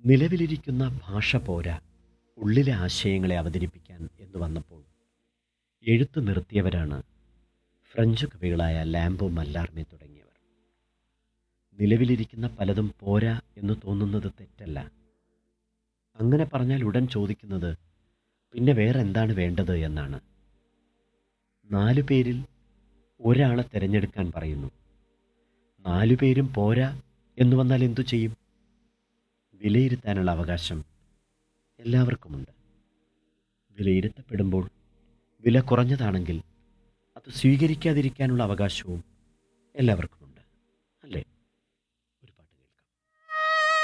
നിലവിലിരിക്കുന്ന ഭാഷ പോരാ ഉള്ളിലെ ആശയങ്ങളെ അവതരിപ്പിക്കാൻ എന്ന് വന്നപ്പോൾ എഴുത്ത് നിർത്തിയവരാണ് ഫ്രഞ്ച് കവികളായ ലാംബോ മല്ലാർമെ തുടങ്ങിയവർ നിലവിലിരിക്കുന്ന പലതും പോരാ എന്ന് തോന്നുന്നത് തെറ്റല്ല അങ്ങനെ പറഞ്ഞാൽ ഉടൻ ചോദിക്കുന്നത് പിന്നെ വേറെ എന്താണ് വേണ്ടത് എന്നാണ് നാലു പേരിൽ ഒരാളെ തിരഞ്ഞെടുക്കാൻ പറയുന്നു നാലു പേരും പോരാ എന്ന് വന്നാൽ എന്തു ചെയ്യും വിലയിരുത്താനുള്ള അവകാശം എല്ലാവർക്കുമുണ്ട് വിലയിരുത്തപ്പെടുമ്പോൾ വില കുറഞ്ഞതാണെങ്കിൽ അത് സ്വീകരിക്കാതിരിക്കാനുള്ള അവകാശവും എല്ലാവർക്കും